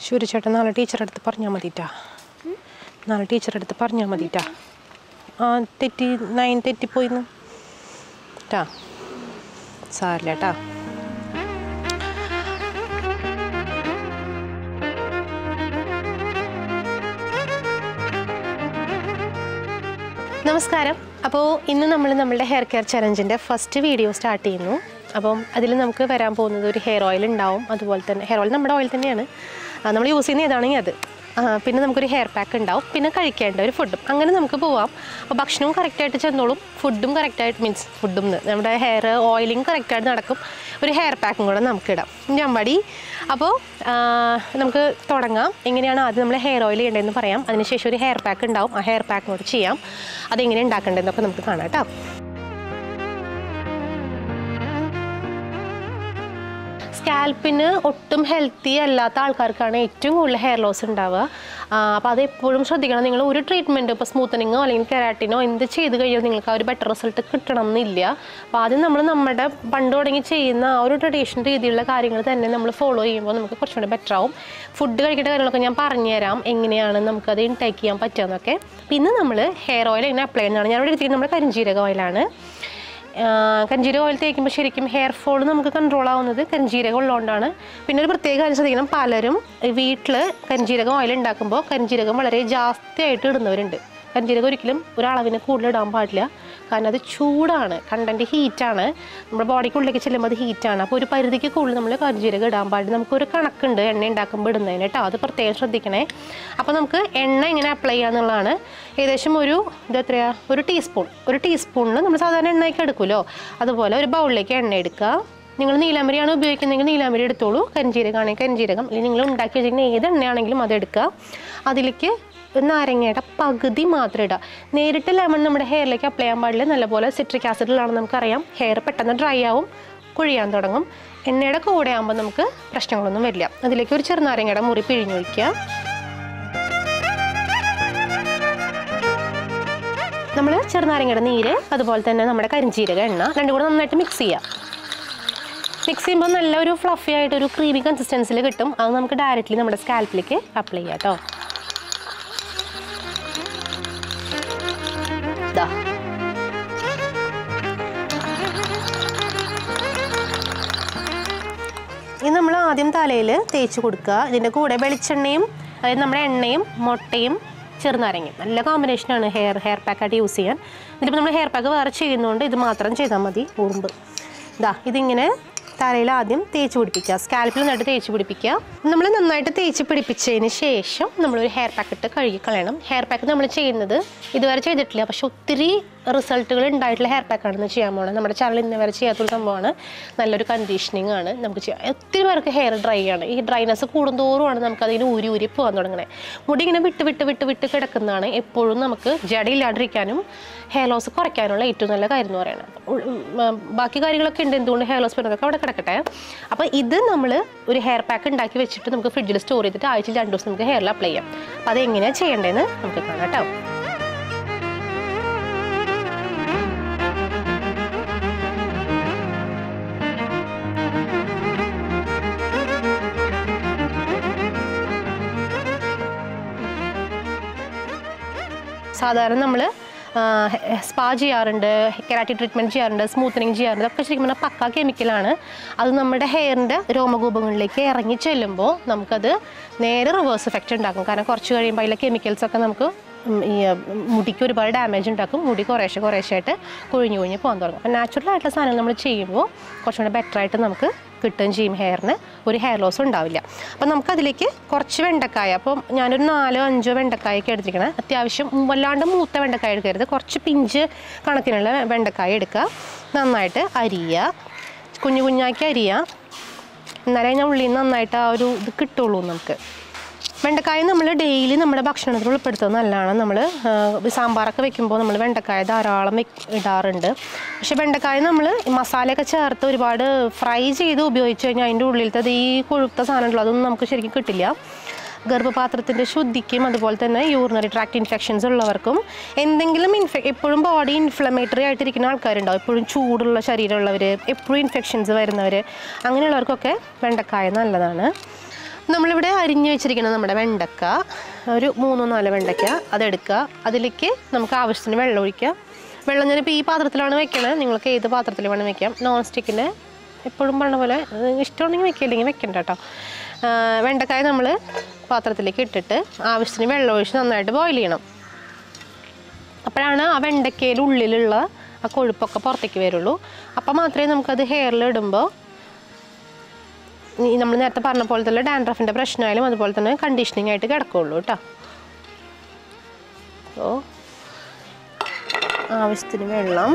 ശൂര്യചേട്ടൻ നാളെ ടീച്ചറെ അടുത്ത് പറഞ്ഞാൽ മതിട്ടാ നാളെ ടീച്ചറെ അടുത്ത് പറഞ്ഞാൽ മതിട്ടാ ആ തെറ്റി നയൻ തെറ്റിപ്പോയിന്ന് ട്ടാ സാരില്ല ട്ടാ നമസ്കാരം അപ്പോൾ ഇന്ന് നമ്മൾ നമ്മളുടെ ഹെയർ കെയർ ചലഞ്ചിൻ്റെ ഫസ്റ്റ് വീഡിയോ സ്റ്റാർട്ട് ചെയ്യുന്നു അപ്പം അതിൽ നമുക്ക് വരാൻ പോകുന്നത് ഒരു ഹെയർ ഓയിൽ ഉണ്ടാവും അതുപോലെ തന്നെ ഹെയർ ഓയിൽ നമ്മുടെ ഓയിൽ തന്നെയാണ് ആ, നമ്മൾ യൂസ് ചെയ്യുന്ന ഏതാണെങ്കിൽ അത് ആ, പിന്നെ നമുക്കൊരു ഹെയർ പാക്ക് ഉണ്ടാവും പിന്നെ കഴിക്കേണ്ട ഒരു ഫുഡും അങ്ങനെ നമുക്ക് പോവാം അപ്പോൾ ഭക്ഷണവും കറക്റ്റായിട്ട് ചെന്നോളും ഫുഡും കറക്റ്റായിട്ട് മീൻസ് ഫുഡും നമ്മുടെ ഹെയർ ഓയിലിംഗ് കറക്റ്റായിട്ട് നടക്കും ഒരു ഹെയർ പാക്കും കൂടെ നമുക്ക് ഇടാം ഞാൻ മടി അപ്പോൾ ആ, നമുക്ക് തുടങ്ങാം എങ്ങനെയാണ് ആദ്യം നമ്മൾ ഹെയർ ഓയിൽ ചെയ്യേണ്ടതെന്ന് പറയാം അതിനുശേഷം ഒരു ഹെയർ പാക്ക് ഉണ്ടാവും ആ ഹെയർ പാക്ക് കൂടെ ചെയ്യാം അതെങ്ങനെ ഉണ്ടാക്കേണ്ടതെന്നൊക്കെ നമുക്ക് കാണാം കേട്ടോ സ്കാൽപ്പിന് ഒട്ടും ഹെൽത്തി അല്ലാത്ത ആൾക്കാർക്കാണ് ഏറ്റവും കൂടുതൽ ഹെയർ ലോസ് ഉണ്ടാവുക അപ്പോൾ അത് എപ്പോഴും ശ്രദ്ധിക്കണം നിങ്ങൾ ഒരു ട്രീറ്റ്മെൻറ്റ് ഇപ്പോൾ സ്മൂത്തനിങ്ങോ അല്ലെങ്കിൽ കെരാറ്റിനോ എന്ത് ചെയ്ത് കഴിഞ്ഞാൽ നിങ്ങൾക്ക് ആ ഒരു ബെറ്റർ റിസൾട്ട് കിട്ടണം എന്നില്ല അപ്പോൾ ആദ്യം നമ്മൾ നമ്മുടെ പണ്ട് തുടങ്ങി ചെയ്യുന്ന ആ ഒരു ട്രഡീഷണൽ രീതിയിലുള്ള കാര്യങ്ങൾ തന്നെ നമ്മൾ ഫോളോ ചെയ്യുമ്പോൾ നമുക്ക് കുറച്ചുകൂടി ബെറ്റർ ആവും ഫുഡ് കഴിക്കേണ്ട കാര്യങ്ങളൊക്കെ ഞാൻ പറഞ്ഞുതരാം എങ്ങനെയാണ് നമുക്കത് ഇൻടേക്ക് ചെയ്യാൻ പറ്റുമെന്നൊക്കെ പിന്നെ നമ്മൾ ഹെയർ ഓയിൽ എങ്ങനെ അപ്ലൈ ചെയ്യുന്നതാണ് ഞാൻ ഇവിടെ എടുത്തിരിക്കുന്നത് നമ്മുടെ കരിഞ്ജീരക ഓയിലാണ് കഞ്ചീരക ഓയിൽ തേക്കുമ്പോൾ ശരിക്കും ഹെയർ ഫോൾ നമുക്ക് കൺട്രോൾ ആവുന്നത് കഞ്ചീരകം ഉള്ളതുകൊണ്ടാണ് പിന്നെ ഒരു പ്രത്യേക കാര്യം ശ്രദ്ധിക്കണം പലരും വീട്ടിൽ കഞ്ചീരകം ഓയിൽ ഉണ്ടാക്കുമ്പോൾ കഞ്ചീരകം വളരെ ജാസ്തിയായിട്ട് ഇടുന്നവരുണ്ട് കഞ്ചീരകം ഒരിക്കലും ഒരളവിന് കൂടുതൽ ഇടാൻ പാടില്ല കാരണം അത് ചൂടാണ് കണ്ടൻറ്റ് ഹീറ്റാണ് നമ്മുടെ ബോഡിക്കുള്ളിലേക്ക് ചെല്ലുമ്പോൾ അത് ഹീറ്റാണ് അപ്പോൾ ഒരു പരിധിക്ക് കൂടുതൽ നമ്മൾ കഞ്ചീരകം ഇടാൻ പാടില്ല നമുക്കൊരു കണക്കുണ്ട് എണ്ണ ഉണ്ടാക്കുമ്പോൾ ഇടുന്നതിന് കേട്ടോ അത് പ്രത്യേകം ശ്രദ്ധിക്കണേ അപ്പോൾ നമുക്ക് എണ്ണ എങ്ങനെ അപ്ലൈ ചെയ്യാന്നുള്ളതാണ് ഏകദേശം ഒരു ഇത് എത്രയാ ഒരു ടീസ്പൂൺ ഒരു ടീസ്പൂണിന് നമ്മൾ സാധാരണ എണ്ണയൊക്കെ എടുക്കുമല്ലോ അതുപോലെ ഒരു ബൗളിലേക്ക് എണ്ണ എടുക്കുക നിങ്ങൾ നീലാമ്പരിയാണ് ഉപയോഗിക്കുന്നതെങ്കിൽ നീലാമ്പരി എടുത്തോളൂ കരിഞ്ജീരകമാണെങ്കിൽ കരിഞ്ജീരകം അല്ലെങ്കിൽ നിങ്ങൾ ഉണ്ടാക്കി വെച്ചിരിക്കുന്ന ഏത് എണ്ണയാണെങ്കിലും അത് എടുക്കുക അതിലേക്ക് ഒരു നാരങ്ങയുടെ പകുതി മാത്രം ഇടുക നേരിട്ട് ലെമൺ നമ്മുടെ ഹെയറിലേക്ക് അപ്ലൈ ചെയ്യാൻ പാടില്ല നല്ലപോലെ സിട്രിക് ആസിഡിലാണെന്ന് നമുക്കറിയാം ഹെയർ പെട്ടെന്ന് ഡ്രൈ ആവും കുഴിയാൻ തുടങ്ങും എണ്ണയുടെ കൂടെ ആകുമ്പോൾ നമുക്ക് പ്രശ്നങ്ങളൊന്നും വരില്ല അതിലേക്ക് ഒരു ചെറുനാരങ്ങയുടെ മുറി പിഴിഞ്ഞൊഴിക്കുക നമ്മൾ ചെറുനാരങ്ങയുടെ നീര് അതുപോലെ തന്നെ നമ്മുടെ കരിഞ്ചീരക എണ്ണ രണ്ടും കൂടെ നന്നായിട്ട് മിക്സ് ചെയ്യുക മിക്സ് ചെയ്യുമ്പോൾ നല്ല ഒരു ഫ്ലഫി ആയിട്ട് ഒരു ക്രീമി കൺസിസ്റ്റൻസിൽ കിട്ടും അത് നമുക്ക് ഡയറക്റ്റ്ലി നമ്മുടെ സ്കാൽപ്പിലേക്ക് അപ്ലൈ ചെയ്യാം കേട്ടോ ദാ ഇത് നമ്മൾ ആദ്യം തലയിൽ തേച്ച് കൊടുക്കുക ഇതിൻ്റെ കൂടെ വെളിച്ചെണ്ണയും അതായത് നമ്മുടെ എണ്ണയും മുട്ടയും ചെറുനാരങ്ങയും നല്ല കോമ്പിനേഷനാണ് ഹെയർ ഹെയർ പാക്കായിട്ട് യൂസ് ചെയ്യാൻ ഇതിപ്പോൾ നമ്മൾ ഹെയർ പാക്ക് വേറെ ചെയ്യുന്നതുകൊണ്ട് ഇത് മാത്രം ചെയ്താൽ മതി ഉറുമ്പ് ഇതാ ഇതിങ്ങനെ തലയിൽ ആദ്യം തേച്ച് പിടിപ്പിക്കുക സ്കാൽപ്പിൽ നന്നായിട്ട് തേച്ച് പിടിപ്പിക്കുക നമ്മൾ നന്നായിട്ട് തേച്ച് പിടിപ്പിച്ചതിന് ശേഷം നമ്മളൊരു ഹെയർ പാക്ക് ഇട്ട് കഴുകി കളയണം ഹെയർ പാക്ക് നമ്മൾ ചെയ്യുന്നത് ഇതുവരെ ചെയ്തിട്ടില്ല പക്ഷെ ഒത്തിരി റിസൾട്ടുകൾ ഉണ്ടായിട്ടുള്ള ഹെയർ പാക്കാണെന്ന് ചെയ്യാൻ പോകണം നമ്മുടെ ചാനൽ ഇന്ന് വരെ ചെയ്യാത്തൊരു സംഭവമാണ് നല്ലൊരു കണ്ടീഷനിങ് ആണ് നമുക്ക് ചെയ്യാം ഒത്തിരി പേർക്ക് ഹെയർ ഡ്രൈ ആണ് ഈ ഡ്രൈനെസ് കൂടുന്തോറുമാണ് നമുക്ക് അതിന് ഊരി ഊരി പോകാൻ തുടങ്ങണേ മുടി ഇങ്ങനെ വിട്ട് വിട്ട് വിട്ട് വിട്ട് കിടക്കുന്നതാണ് എപ്പോഴും നമുക്ക് ജടയില്ലാണ്ടിരിക്കാനും ഹെയർ ലോസ് കുറയ്ക്കാനുള്ള ഏറ്റവും നല്ല കാര്യം എന്ന് പറയുന്നത് ഉൾ- ഉം, ഉം, ബാക്കി കാര്യങ്ങളൊക്കെ ഉണ്ട് എന്തുകൊണ്ട് ഹെയർ ലോസ് വരുന്നതൊക്കെ അവിടെ കിടക്കട്ടെ അപ്പോൾ ഇത് നമ്മൾ ഒരു ഹെയർ പാക്ക് ഉണ്ടാക്കി വെച്ചിട്ട് നമുക്ക് ഫ്രിഡ്ജിൽ സ്റ്റോർ ചെയ്തിട്ട് ആഴ്ചയിൽ രണ്ട് ദിവസം നമുക്ക് ഹെയറിൽ അപ്ലൈ ചെയ്യാം അപ്പോൾ അത് എങ്ങനെയാണ് ചെയ്യേണ്ടതെന്ന് നമുക്ക് കാണാം കേട്ടോ സാധാരണ നമ്മൾ സ്പാ ചെയ്യാറുണ്ട് കെരാറ്റി ട്രീറ്റ്മെൻറ്റ് ചെയ്യാറുണ്ട് സ്മൂത്തനിങ് ചെയ്യാറുണ്ട് ഇതൊക്കെ ശരിക്കും പറഞ്ഞാൽ പക്ക കെമിക്കലാണ് അത് നമ്മുടെ ഹെയറിൻ്റെ രോമകൂപങ്ങളിലേക്ക് ഇറങ്ങി ചെല്ലുമ്പോൾ നമുക്കത് നേരെ റിവേഴ്സ് എഫക്റ്റ് ഉണ്ടാക്കും കാരണം കുറച്ച് കഴിയുമ്പോൾ അതിലെ കെമിക്കൽസൊക്കെ നമുക്ക് ഉം, ഈ ഉം, മുടിക്ക് ഒരുപാട് ഡാമേജ് ഉണ്ടാക്കും മുടി കുറേശ്ശെ കുറേശ്ശെ ആയിട്ട് കൊഴിഞ്ഞു കൊഴിഞ്ഞ് പോകാൻ തുടങ്ങും അപ്പോൾ നാച്ചുറൽ ആയിട്ടുള്ള സാധനങ്ങൾ നമ്മൾ ചെയ്യുമ്പോൾ കുറച്ചും കൂടെ ബെറ്റർ ആയിട്ട് നമുക്ക് കിട്ടുകയും ചെയ്യും ഹെയറിന് ഒരു ഹെയർ ലോസ് ഉണ്ടാവില്ല അപ്പം നമുക്കതിലേക്ക് കുറച്ച് വെണ്ടക്കായ അപ്പം ഞാനൊരു നാലോ അഞ്ചോ വെണ്ടക്കായൊക്കെ എടുത്തിരിക്കണേ അത്യാവശ്യം വല്ലാണ്ട് മൂത്ത വെണ്ടക്കായ എടുക്കരുത് കുറച്ച് പിഞ്ച് കണക്കിനുള്ള വെണ്ടക്കായ എടുക്കുക നന്നായിട്ട് അരിയുക കുഞ്ഞു കുഞ്ഞാക്കി അരിയുക എന്നാലേ ഞാൻ ഉള്ളിൽ നിന്ന് നന്നായിട്ട് ആ ഒരു ഇത് കിട്ടുള്ളൂ നമുക്ക് വെണ്ടക്കായ നമ്മൾ ഡെയിലി നമ്മുടെ ഭക്ഷണത്തിൽ ഉൾപ്പെടുത്തുന്നത് നല്ലതാണ് നമ്മൾ സാമ്പാറൊക്കെ വെക്കുമ്പോൾ നമ്മൾ വെണ്ടക്കായ ധാരാളം വെക്ക് ഇടാറുണ്ട് പക്ഷെ വെണ്ടക്കായ നമ്മൾ മസാലയൊക്കെ ചേർത്ത് ഒരുപാട് ഫ്രൈ ചെയ്ത് ഉപയോഗിച്ച് കഴിഞ്ഞാൽ അതിൻ്റെ ഉള്ളിലത്തെ അത് ഈ കൊഴുത്ത സാധനമുള്ള അതൊന്നും നമുക്ക് ശരിക്കും കിട്ടില്ല ഗർഭപാത്രത്തിൻ്റെ ശുദ്ധിക്കും അതുപോലെ തന്നെ യൂറിനറി ട്രാക്ട് ഇൻഫെക്ഷൻസ് ഉള്ളവർക്കും എന്തെങ്കിലും ഇൻഫെ എപ്പോഴും ബോഡി ഇൻഫ്ലമേറ്ററി ആയിട്ടിരിക്കുന്ന ആൾക്കാരുണ്ടാവും എപ്പോഴും ചൂടുള്ള ശരീരമുള്ളവർ എപ്പോഴും ഇൻഫെക്ഷൻസ് വരുന്നവർ അങ്ങനെയുള്ളവർക്കൊക്കെ വെണ്ടക്കായ നല്ലതാണ് നമ്മളിവിടെ അരിഞ്ഞു വെച്ചിരിക്കുന്ന നമ്മുടെ വെണ്ടക്ക ഒരു മൂന്നോ നാലോ വെണ്ടക്ക അതെടുക്കുക അതിലേക്ക് നമുക്ക് ആവശ്യത്തിന് വെള്ളം ഒഴിക്കുക വെള്ളം ഞാനിപ്പോൾ ഈ പാത്രത്തിലാണ് വെക്കണത് നിങ്ങൾക്ക് ഏത് പാത്രത്തിൽ വേണം വെക്കാം നോൺ സ്റ്റിക്കിൻ്റെ എപ്പോഴും പറഞ്ഞ പോലെ അത് ഇഷ്ടമുണ്ടെങ്കിൽ വെക്കുക അല്ലെങ്കിൽ വെക്കണ്ട കേട്ടോ ആ, വെണ്ടക്കായ നമ്മൾ പാത്രത്തിലേക്ക് ഇട്ടിട്ട് ആവശ്യത്തിന് വെള്ളം ഒഴിച്ച് നന്നായിട്ട് ബോയിൽ ചെയ്യണം അപ്പോഴാണ് ആ വെണ്ടയ്ക്കയിൽ ഉള്ളിലുള്ള ആ കൊഴുപ്പൊക്കെ പുറത്തേക്ക് വരുള്ളൂ അപ്പം മാത്രമേ നമുക്കത് ഹെയറിൽ ഇടുമ്പോൾ ഈ നമ്മൾ നേരത്തെ പറഞ്ഞ പോലെ തന്നെ ഡാൻഡ്രഫിൻ്റെ പ്രശ്നമായാലും അതുപോലെ തന്നെ കണ്ടീഷനിങ് ആയിട്ട് കിടക്കുള്ളൂ കേട്ടോ അപ്പോൾ ആവശ്യത്തിന് വെള്ളം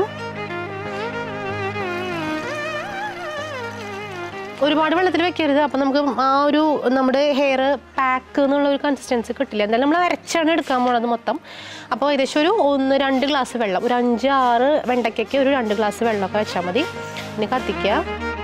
ഒരുപാട് വെള്ളത്തിൽ വെക്കരുത് അപ്പം നമുക്ക് ആ ഒരു നമ്മുടെ ഹെയർ പാക്ക് എന്നുള്ള ഒരു കൺസിസ്റ്റൻസി കിട്ടില്ല എന്തായാലും നമ്മൾ അരച്ചാണ് എടുക്കാൻ പോണത് മൊത്തം അപ്പോൾ ഏകദേശം ഒരു ഒന്ന് രണ്ട് ഗ്ലാസ് വെള്ളം ഒരു അഞ്ച് ആറ് വെണ്ടയ്ക്കൊക്കെ ഒരു രണ്ട് ഗ്ലാസ് വെള്ളമൊക്കെ വെച്ചാൽ മതി ഇനി കത്തിക്കുക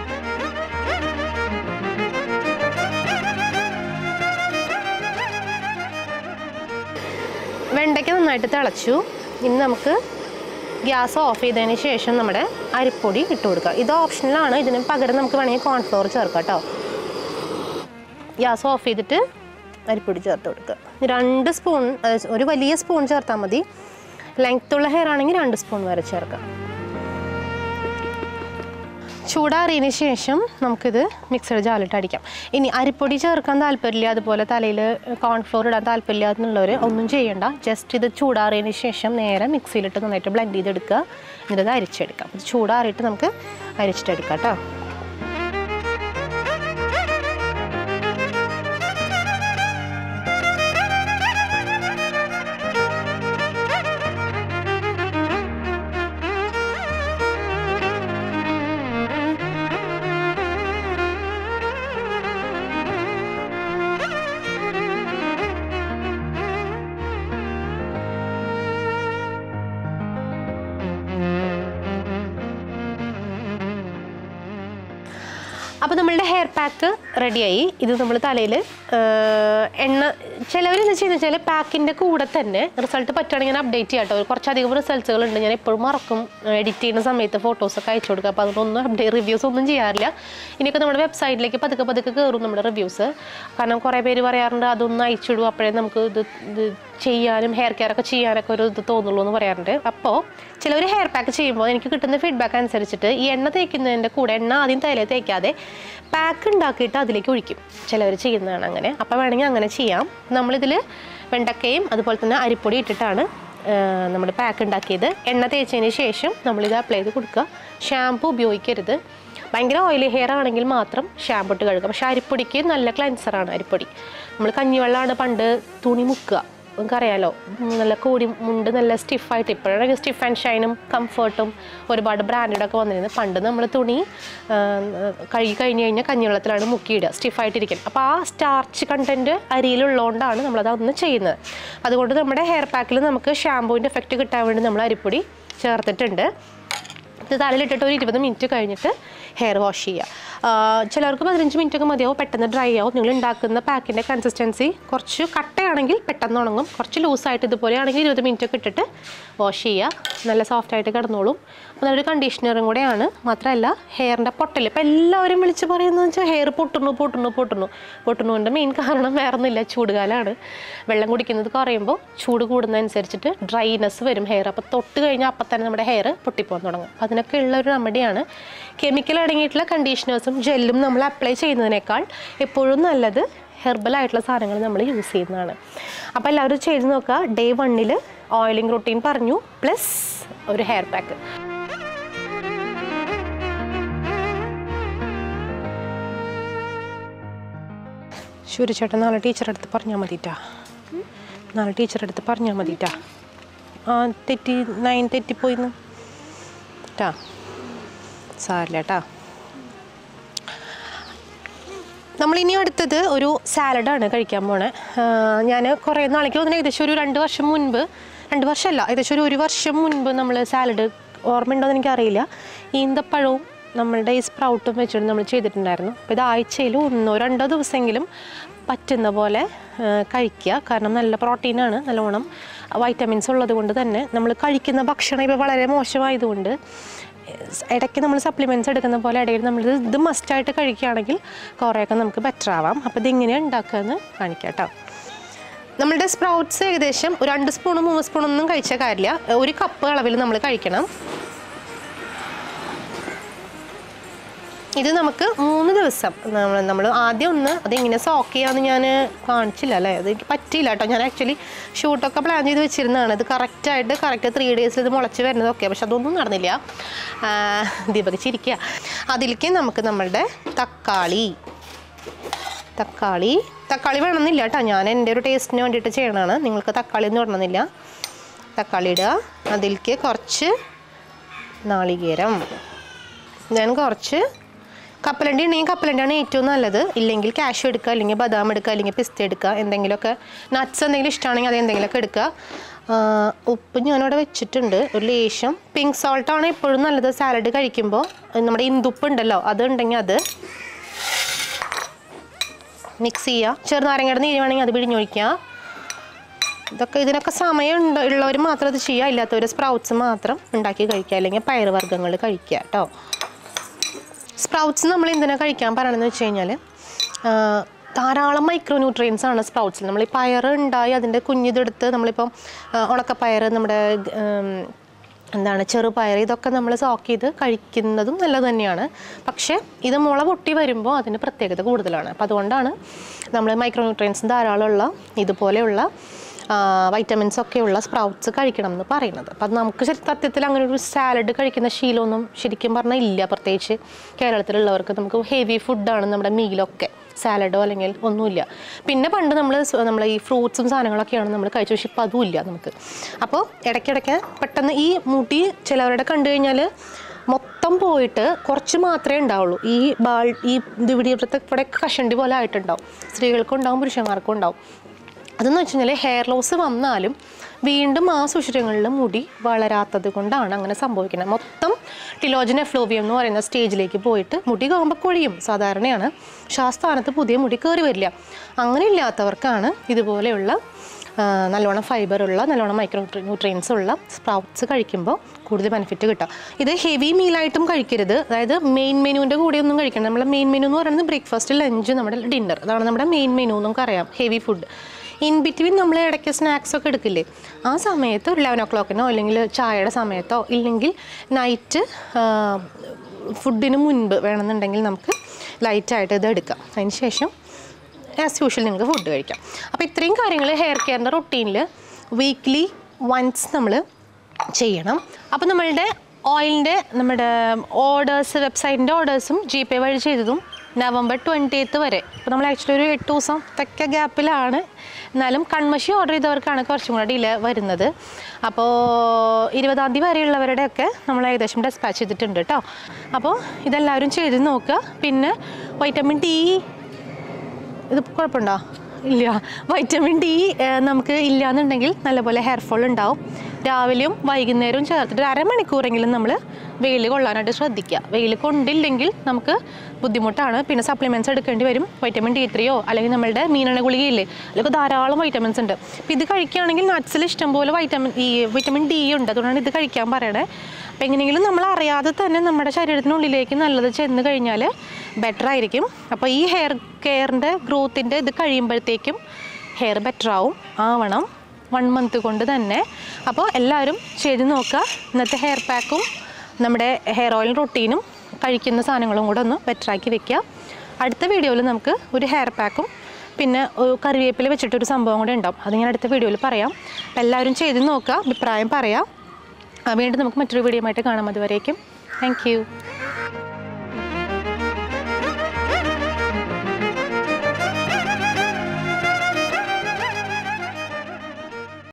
വെണ്ടയ്ക്ക നന്നായിട്ട് തിളച്ചു ഇനി നമുക്ക് ഗ്യാസ് ഓഫ് ചെയ്തതിന് ശേഷം നമ്മുടെ അരിപ്പൊടി ഇട്ട് കൊടുക്കുക ഇത് ഓപ്ഷനിലാണ് ഇതിന് പകരം നമുക്ക് വേണമെങ്കിൽ കോൺഫ്ലോർ ചേർക്കാം കേട്ടോ ഗ്യാസ് ഓഫ് ചെയ്തിട്ട് അരിപ്പൊടി ചേർത്ത് കൊടുക്കുക രണ്ട് സ്പൂൺ അതായത് ഒരു വലിയ സ്പൂൺ ചേർത്താൽ മതി ലെങ്ത്തുള്ള ഉള്ള ഹെയർ ആണെങ്കിൽ രണ്ട് സ്പൂൺ വരെ ചേർക്കാം ചൂടാറിയതിന് ശേഷം നമുക്കിത് മിക്സഡ് ജാലിട്ട് അടിക്കാം ഇനി അരിപ്പൊടി ചേർക്കാൻ താല്പര്യമില്ല അതുപോലെ തലയിൽ കോൺഫ്ലോർ ഇടാൻ താല്പര്യമില്ല എന്നുള്ളവർ ഒന്നും ചെയ്യണ്ട ജസ്റ്റ് ഇത് ചൂടാറിയതിന് ശേഷം നേരെ മിക്സിയിലിട്ട് നന്നായിട്ട് ബ്ലെൻഡ് ചെയ്തെടുക്കുക എന്നിട്ട് ഇത് അരിച്ചെടുക്കാം ഇത് ചൂടാറിയിട്ട് നമുക്ക് അരിച്ചിട്ടെടുക്കാം കേട്ടോ അപ്പോൾ നമ്മളുടെ ഹെയർ പാക്ക് റെഡിയായി ഇത് നമ്മൾ തലയിൽ എണ്ണ ചിലവർ എന്താ ചെയ്യുന്നത് വെച്ചാൽ പാക്കിൻ്റെ കൂടെ തന്നെ റിസൾട്ട് പറ്റുകയാണെങ്കിൽ ഞാൻ അപ്ഡേറ്റ് ചെയ്യാം കേട്ടോ കുറച്ചധികം റിസൾട്ട്സുകൾ ഉണ്ട് ഞാൻ എപ്പോഴും മറക്കും എഡിറ്റ് ചെയ്യുന്ന സമയത്ത് ഫോട്ടോസൊക്കെ അയച്ചു കൊടുക്കുക അപ്പോൾ അതൊന്നും അപ്ഡേറ്റ് റിവ്യൂസ് ഒന്നും ചെയ്യാറില്ല ഇനിയൊക്കെ നമ്മുടെ വെബ്സൈറ്റിലേക്ക് പതുക്കെ പതുക്കെ കയറും നമ്മുടെ റിവ്യൂസ് കാരണം കുറേ പേര് പറയാറുണ്ട് അതൊന്നും അയച്ചിടും അപ്പോഴേ നമുക്ക് ഇത് ഇത് ചെയ്യാനും ഹെയർ കെയർ ഒക്കെ ചെയ്യാനൊക്കെ ഒരു ഇത് തോന്നുള്ളൂ എന്ന് പറയാറുണ്ട് അപ്പോൾ ചിലവർ ഹെയർ പാക്ക് ചെയ്യുമ്പോൾ എനിക്ക് കിട്ടുന്ന ഫീഡ്ബാക്ക് അനുസരിച്ചിട്ട് ഈ എണ്ണ തേക്കുന്നതിൻ്റെ കൂടെ എണ്ണ ആദ്യം തലയിൽ തേക്കാതെ പാക്ക് ഉണ്ടാക്കിയിട്ട് അതിലേക്ക് ഒഴിക്കും ചിലവർ ചെയ്യുന്നതാണ് അങ്ങനെ അപ്പോൾ വേണമെങ്കിൽ അങ്ങനെ ചെയ്യാം നമ്മളിതിൽ വെണ്ടക്കയും അതുപോലെ തന്നെ അരിപ്പൊടി ഇട്ടിട്ടാണ് നമ്മൾ പാക്ക് ഉണ്ടാക്കിയത് എണ്ണ തേച്ചതിന് ശേഷം നമ്മളിത് അപ്ലൈ ചെയ്ത് കൊടുക്കുക ഷാമ്പു ഉപയോഗിക്കരുത് ഭയങ്കര ഓയിലി ഹെയർ ആണെങ്കിൽ മാത്രം ഷാമ്പു ഇട്ട് കഴുകുക പക്ഷേ അരിപ്പൊടിക്ക് നല്ല ക്ലൻസറാണ് അരിപ്പൊടി നമ്മൾ കഞ്ഞിവെള്ളമാണ് പണ്ട് തുണി മുക്കുക നിങ്ങൾക്കറിയാലോ ഉം, നല്ല കോടി മുണ്ട് നല്ല സ്റ്റിഫായിട്ട് ഇപ്പോഴാണ് സ്റ്റിഫ് ആൻഡ് ഷൈനും കംഫർട്ടും ഒരുപാട് ബ്രാൻഡഡൊക്കെ വന്നിരുന്നത് പണ്ട് നമ്മൾ തുണി ആ, കഴുകി കഴിഞ്ഞ് കഴിഞ്ഞാൽ കഞ്ഞിവെള്ളത്തിലാണ് മുക്കിയിടുക സ്റ്റിഫായിട്ടിരിക്കും അപ്പോൾ ആ സ്റ്റാർച്ച് കണ്ടൻറ്റ് അരിയിലുള്ളതുകൊണ്ടാണ് നമ്മളത് അന്ന് ചെയ്യുന്നത് അതുകൊണ്ട് നമ്മുടെ ഹെയർ പാക്കിൽ നമുക്ക് ഷാമ്പൂവിൻ്റെ എഫക്റ്റ് കിട്ടാൻ വേണ്ടി നമ്മൾ അരിപ്പൊടി ചേർത്തിട്ടുണ്ട് ഇത് തലയിലിട്ടിട്ട് ഒരു ഇരുപത് മിനിറ്റ് കഴിഞ്ഞിട്ട് ഹെയർ വാഷ് ചെയ്യുക ആ, ചിലർക്ക് പതിനഞ്ച് മിനിറ്റ് ഒക്കെ മതിയാവും പെട്ടെന്ന് ഡ്രൈ ആവും നിങ്ങൾ ഉണ്ടാക്കുന്ന പാക്കിൻ്റെ കൺസിസ്റ്റൻസി കുറച്ച് കട്ടയാണെങ്കിൽ പെട്ടെന്ന് ഉണങ്ങും കുറച്ച് ലൂസായിട്ട് ഇതുപോലെയാണെങ്കിൽ ഇരുപത് മിനിറ്റ് ഒക്കെ ഇട്ടിട്ട് വാഷ് ചെയ്യുക നല്ല സോഫ്റ്റ് ആയിട്ട് കിടന്നോളും അപ്പോൾ നല്ലൊരു കണ്ടീഷണറും കൂടെയാണ് മാത്രമല്ല ഹെയറിൻ്റെ പൊട്ടൽ ഇപ്പോൾ എല്ലാവരും വിളിച്ച് പറയുന്നത് വെച്ചാൽ ഹെയർ പൊട്ടുന്നു പൊട്ടുന്നു പൊട്ടുന്നു പൊട്ടുന്നതിൻ്റെ മെയിൻ കാരണം വേറെ ഒന്നുമില്ല ചൂടുകാലമാണ് വെള്ളം കുടിക്കുന്നത് കുറയുമ്പോൾ ചൂട് കൂടുന്നതനുസരിച്ചിട്ട് ഡ്രൈനെസ് വരും ഹെയർ അപ്പോൾ തൊട്ട് കഴിഞ്ഞാൽ അപ്പം തന്നെ നമ്മുടെ ഹെയർ പൊട്ടിപ്പോകാൻ തുടങ്ങും അപ്പോൾ അതിനൊക്കെ ഉള്ള ഒരു റെമഡിയാണ് കെമിക്കൽ അടങ്ങിയിട്ടുള്ള കണ്ടീഷണേഴ്സും ജെല്ലും നമ്മൾ അപ്ലൈ ചെയ്യുന്നതിനേക്കാൾ എപ്പോഴും നല്ലത് ഹെർബൽ ആയിട്ടുള്ള സാധനങ്ങൾ നമ്മൾ യൂസ് ചെയ്യുന്നതാണ് അപ്പോൾ എല്ലാവരും ചെയ്ത് നോക്കുക ഡേ വണ്ണിൽ ഓയിലിംഗ് റൊട്ടീൻ പറഞ്ഞു പ്ലസ് ഒരു ഹെയർ പാക്ക് ശൂര്യചേട്ടൻ നാളെ ടീച്ചറെ അടുത്ത് പറഞ്ഞാൽ മതിട്ടാ നാളെ ടീച്ചറെ അടുത്ത് പറഞ്ഞാൽ മതിട്ടാ ആ തെറ്റി നയൻ തെറ്റിപ്പോയിന്ന് ട്ടാ സാരില്ല കേട്ടാ നമ്മളിനി അടുത്തത് ഒരു സാലഡാണ് കഴിക്കാൻ പോണേ ഞാൻ കുറേ നാളേക്ക് തോന്നുന്നു ഏകദേശം ഒരു രണ്ട് വർഷം മുൻപ് രണ്ട് വർഷമല്ല ഏകദേശം ഒരു ഒരു വർഷം മുൻപ് നമ്മൾ സാലഡ് ഓർമ്മയുണ്ടോയെന്ന് എനിക്കറിയില്ല ഈന്തപ്പഴവും നമ്മളുടെ ഈ സ്പ്രൗട്ടും വെച്ചിട്ട് നമ്മൾ ചെയ്തിട്ടുണ്ടായിരുന്നു അപ്പോൾ ഇത് ആഴ്ചയിൽ ഒന്നോ രണ്ടോ ദിവസമെങ്കിലും പറ്റുന്ന പോലെ ആ, കഴിക്കുക കാരണം നല്ല പ്രോട്ടീനാണ് നല്ലോണം വൈറ്റമിൻസ് ഉള്ളത് കൊണ്ട് തന്നെ നമ്മൾ കഴിക്കുന്ന ഭക്ഷണം ഇപ്പോൾ വളരെ മോശമായതുകൊണ്ട് ഇടയ്ക്ക് നമ്മൾ സപ്ലിമെൻറ്റ്സ് എടുക്കുന്ന പോലെ ഇടയിൽ നമ്മൾ ഇത് ഇത് മസ്റ്റായിട്ട് കഴിക്കുകയാണെങ്കിൽ കുറേയൊക്കെ നമുക്ക് ബെറ്റർ ആവാം അപ്പോൾ ഇതെങ്ങനെയാണ് ഉണ്ടാക്കുകയെന്ന് കാണിക്കാം കേട്ടോ നമ്മളുടെ സ്പ്രൗട്ട്സ് ഏകദേശം ഒരു രണ്ട് സ്പൂൺ മൂന്ന് സ്പൂണൊന്നും കഴിച്ചാൽ കാര്യമില്ല ഒരു കപ്പ് അളവിൽ നമ്മൾ കഴിക്കണം ഇത് നമുക്ക് മൂന്ന് ദിവസം നമ്മൾ നമ്മൾ ആദ്യം ഒന്ന് അതെങ്ങനെ സോക്ക് ചെയ്യാമെന്ന് ഞാൻ കാണിച്ചില്ല അല്ലേ അത് എനിക്ക് പറ്റിയില്ല കേട്ടോ ഞാൻ ആക്ച്വലി ഷൂട്ടൊക്കെ പ്ലാൻ ചെയ്ത് വെച്ചിരുന്നതാണ് ഇത് കറക്റ്റായിട്ട് കറക്റ്റ് ത്രീ ഡേയ്സിൽ ഇത് മുളച്ച് വരുന്നതൊക്കെ പക്ഷെ അതൊന്നും നടന്നില്ല ആ, ദീപക് ചിരിക്കുക അതിലേക്ക് നമുക്ക് നമ്മളുടെ തക്കാളി തക്കാളി തക്കാളി വേണമെന്നില്ല കേട്ടോ ഞാൻ എൻ്റെ ഒരു ടേസ്റ്റിന് വേണ്ടിയിട്ട് ചെയ്യണതാണ് നിങ്ങൾക്ക് തക്കാളി ഒന്നും ഇടണമെന്നില്ല തക്കാളി ഇടുക അതിലേക്ക് കുറച്ച് നാളികേരം ഞാൻ കുറച്ച് കപ്പലണ്ടി ഉണ്ടെങ്കിൽ കപ്പലണ്ടിയാണ് ഏറ്റവും നല്ലത് ഇല്ലെങ്കിൽ കാഷ്യൂ എടുക്കുക അല്ലെങ്കിൽ ബദാം എടുക്കുക അല്ലെങ്കിൽ പിസ്ത എടുക്കുക എന്തെങ്കിലുമൊക്കെ നട്ട്സ് എന്തെങ്കിലും ഇഷ്ടമാണെങ്കിൽ അത് എന്തെങ്കിലുമൊക്കെ എടുക്കുക ആ, ഉപ്പ് ഞാനിവിടെ വെച്ചിട്ടുണ്ട് ഒരു ലേശം പിങ്ക് സോൾട്ടാണ് എപ്പോഴും നല്ലത് സാലഡ് കഴിക്കുമ്പോൾ നമ്മുടെ ഇന്ദുപ്പ് ഉണ്ടല്ലോ അത് ഉണ്ടെങ്കിൽ അത് മിക്സ് ചെയ്യുക ചെറുനാരങ്ങയുടെ നീര് വേണമെങ്കിൽ അത് പിഴിഞ്ഞൊഴിക്കുക ഇതൊക്കെ ഇതിനൊക്കെ സമയം ഉണ്ട് ഉള്ളവർ മാത്രം ഇത് ചെയ്യുക ഇല്ലാത്തവർ സ്പ്രൗട്ട്സ് മാത്രം ഉണ്ടാക്കി കഴിക്കുക അല്ലെങ്കിൽ പയറുവർഗ്ഗങ്ങൾ കഴിക്കുക കേട്ടോ സ്പ്രൗട്ട്സ് നമ്മൾ എന്തിനാ കഴിക്കാൻ പറയണമെന്ന് വെച്ച് കഴിഞ്ഞാൽ ധാരാളം മൈക്രോ ന്യൂട്രിയൻസ് ആണ് സ്പ്രൗട്ട്സിൽ നമ്മൾ ഈ പയർ ഉണ്ടായി അതിൻ്റെ കുഞ്ഞിതെടുത്ത് നമ്മളിപ്പം ആ, ഉണക്കപ്പയർ നമ്മുടെ ഉം, എന്താണ് ചെറുപയർ ഇതൊക്കെ നമ്മൾ സോക്ക് ചെയ്ത് കഴിക്കുന്നതും നല്ലത് തന്നെയാണ് പക്ഷേ ഇത് മുള പൊട്ടി വരുമ്പോൾ അതിന് പ്രത്യേകത കൂടുതലാണ് അപ്പോൾ അതുകൊണ്ടാണ് നമ്മൾ മൈക്രോ ന്യൂട്രിയൻസ് ധാരാളമുള്ള ഇതുപോലെയുള്ള വൈറ്റമിൻസ് ഒക്കെ ഉള്ള സ്പ്രൗട്ട്സ് കഴിക്കണം എന്ന് പറയുന്നത് അപ്പം അത് നമുക്ക് ശരി സത്യത്തിൽ അങ്ങനെ ഒരു സാലഡ് കഴിക്കുന്ന ശീലമൊന്നും ശരിക്കും പറഞ്ഞാൽ ഇല്ല പ്രത്യേകിച്ച് കേരളത്തിലുള്ളവർക്ക് നമുക്ക് ഹെവി ഫുഡാണ് നമ്മുടെ മീലൊക്കെ സാലഡോ അല്ലെങ്കിൽ ഒന്നുമില്ല പിന്നെ പണ്ട് നമ്മൾ നമ്മൾ ഈ ഫ്രൂട്ട്സും സാധനങ്ങളൊക്കെയാണ് നമ്മൾ കഴിച്ചു പക്ഷെ ഇപ്പം അതും ഇല്ല നമുക്ക് അപ്പോൾ ഇടയ്ക്കിടയ്ക്ക് പെട്ടെന്ന് ഈ മുടി ചിലവരുടെ കണ്ടു കഴിഞ്ഞാൽ മൊത്തം പോയിട്ട് കുറച്ച് മാത്രമേ ഉണ്ടാവുള്ളൂ ഈ ബാൾ ഈ ഇത് ഇവിടെ ഇവിടുത്തെ ഇവിടെ കഷണ്ടി പോലെ ആയിട്ടുണ്ടാവും സ്ത്രീകൾക്കും ഉണ്ടാവും പുരുഷന്മാർക്കും ഉണ്ടാവും അതെന്ന് വെച്ച് കഴിഞ്ഞാൽ ഹെയർ ലോസ് വന്നാലും വീണ്ടും ആ സുഷിരങ്ങളിൽ മുടി വളരാത്തത് കൊണ്ടാണ് അങ്ങനെ സംഭവിക്കുന്നത് മൊത്തം ടിലോജൻ എഫ്ലോവിയം എന്ന് പറയുന്ന സ്റ്റേജിലേക്ക് പോയിട്ട് മുടി കാമ്പ കൊഴിയും സാധാരണയാണ് പക്ഷെ ആ സ്ഥാനത്ത് പുതിയ മുടി കയറി വരില്ല അങ്ങനെ ഇല്ലാത്തവർക്കാണ് ഇതുപോലെയുള്ള ആ, നല്ലോണം ഫൈബർ ഉള്ള നല്ലോണം മൈക്രോ ന്യൂട്രിയൻസ് ഉള്ള സ്പ്രൗട്ട്സ് കഴിക്കുമ്പോൾ കൂടുതൽ ബെനിഫിറ്റ് കിട്ടും ഇത് ഹെവി മീലായിട്ടും കഴിക്കരുത് അതായത് മെയിൻ മെനുവിൻ്റെ കൂടെ ഒന്നും കഴിക്കണം നമ്മുടെ മെയിൻ മെനു എന്ന് പറയുന്നത് ബ്രേക്ക്ഫാസ്റ്റ് ലഞ്ച് നമ്മുടെ ഡിന്നർ അതാണ് നമ്മുടെ മെയിൻ മെനു നമുക്കറിയാം ഹെവി ഫുഡ് ഇൻ ബിറ്റ്വീൻ നമ്മൾ ഇടയ്ക്ക് സ്നാക്സ് ഒക്കെ എടുക്കില്ലേ ആ സമയത്ത് ഒരു ലെവൻ ഒ ക്ലോക്കിനോ അല്ലെങ്കിൽ ചായയുടെ സമയത്തോ ഇല്ലെങ്കിൽ നൈറ്റ് ഫുഡിന് മുൻപ് വേണമെന്നുണ്ടെങ്കിൽ നമുക്ക് ലൈറ്റായിട്ട് ഇത് എടുക്കാം അതിന് ശേഷം ആസ് യൂഷ്വൽ നിങ്ങൾക്ക് ഫുഡ് കഴിക്കാം അപ്പോൾ ഇത്രയും കാര്യങ്ങൾ ഹെയർ കെയറിൻ്റെ റൊട്ടീനിൽ വീക്ക്ലി വൺസ് നമ്മൾ ചെയ്യണം അപ്പോൾ നമ്മളുടെ ഓയിലിൻ്റെ നമ്മുടെ ഓർഡേഴ്സ് വെബ്സൈറ്റിൻ്റെ ഓർഡേഴ്സും ജി പേ വഴി ചെയ്തതും നവംബർ ട്വൻറ്റിയത്ത് വരെ അപ്പോൾ നമ്മൾ ആക്ച്വലി ഒരു എട്ട് ദിവസം തെക്ക ഗ്യാപ്പിലാണ് എന്നാലും കൺമഷി ഓർഡർ ചെയ്തവർക്കാണ് കുറച്ചും കൂടെ ഡിലേ വരുന്നത് അപ്പോൾ ഇരുപതാം തീയതി വരെയുള്ളവരുടെയൊക്കെ നമ്മൾ ഏകദേശം ഡെസ്പാച്ച് ചെയ്തിട്ടുണ്ട് കേട്ടോ അപ്പോൾ ഇതെല്ലാവരും ചെയ്ത് നോക്കുക പിന്നെ വൈറ്റമിൻ ഡി ഇത് കുഴപ്പമുണ്ടോ ഇല്ല വൈറ്റമിൻ ഡി ഏഹ്, നമുക്ക് ഇല്ലയെന്നുണ്ടെങ്കിൽ നല്ലപോലെ ഹെയർ ഫോൾ ഉണ്ടാവും രാവിലെയും വൈകുന്നേരവും ചേർത്തിട്ട് ഒരു അരമണിക്കൂറെങ്കിലും നമ്മൾ വെയിൽ കൊള്ളാനായിട്ട് ശ്രദ്ധിക്കുക വെയിൽ കൊണ്ടില്ലെങ്കിൽ നമുക്ക് ബുദ്ധിമുട്ടാണ് പിന്നെ സപ്ലിമെൻറ്റ്സ് എടുക്കേണ്ടി വരും വൈറ്റമിൻ ഡി ത്രീയോ അല്ലെങ്കിൽ നമ്മളുടെ മീനെണ്ണ ഗുളികയില്ലേ അതിലൊക്കെ ധാരാളം വൈറ്റമിൻസ് ഉണ്ട് അപ്പോൾ ഇത് കഴിക്കുകയാണെങ്കിൽ നട്ട്സിൽ ഇഷ്ടംപോലെ വൈറ്റമിൻ ഈ വിറ്റമിൻ ഡി ഉണ്ട് അതുകൊണ്ടാണ് ഇത് കഴിക്കാൻ പറയണേ അപ്പോൾ എങ്ങനെയെങ്കിലും നമ്മൾ അറിയാതെ തന്നെ നമ്മുടെ ശരീരത്തിനുള്ളിലേക്ക് നല്ലത് ചെന്ന് കഴിഞ്ഞാൽ ബെറ്റർ ആയിരിക്കും അപ്പോൾ ഈ ഹെയർ കെയറിൻ്റെ ഗ്രോത്തിൻ്റെ ഇത് കഴിയുമ്പോഴത്തേക്കും ഹെയർ ബെറ്റർ ആവും ആവണം വൺ മന്ത് കൊണ്ട് തന്നെ അപ്പോൾ എല്ലാവരും ചെയ്ത് നോക്കുക ഇന്നത്തെ ഹെയർ പാക്കും നമ്മുടെ ഹെയർ ഓയിൽ റൊട്ടീനും കഴിക്കുന്ന സാധനങ്ങളും കൂടെ ഒന്ന് ബെറ്ററാക്കി വെക്കുക അടുത്ത വീഡിയോയിൽ നമുക്ക് ഒരു ഹെയർ പാക്കും പിന്നെ ഒരു കറിവേപ്പില വെച്ചിട്ടൊരു സംഭവം കൂടെ ഉണ്ടാവും അത് ഞാൻ അടുത്ത വീഡിയോയിൽ പറയാം അപ്പോൾ എല്ലാവരും ചെയ്ത് നോക്കുക അഭിപ്രായം പറയാം ആ, വീണ്ടും നമുക്ക് മറ്റൊരു വീഡിയോ ആയിട്ട് കാണാം അതുവരേക്കും താങ്ക് യു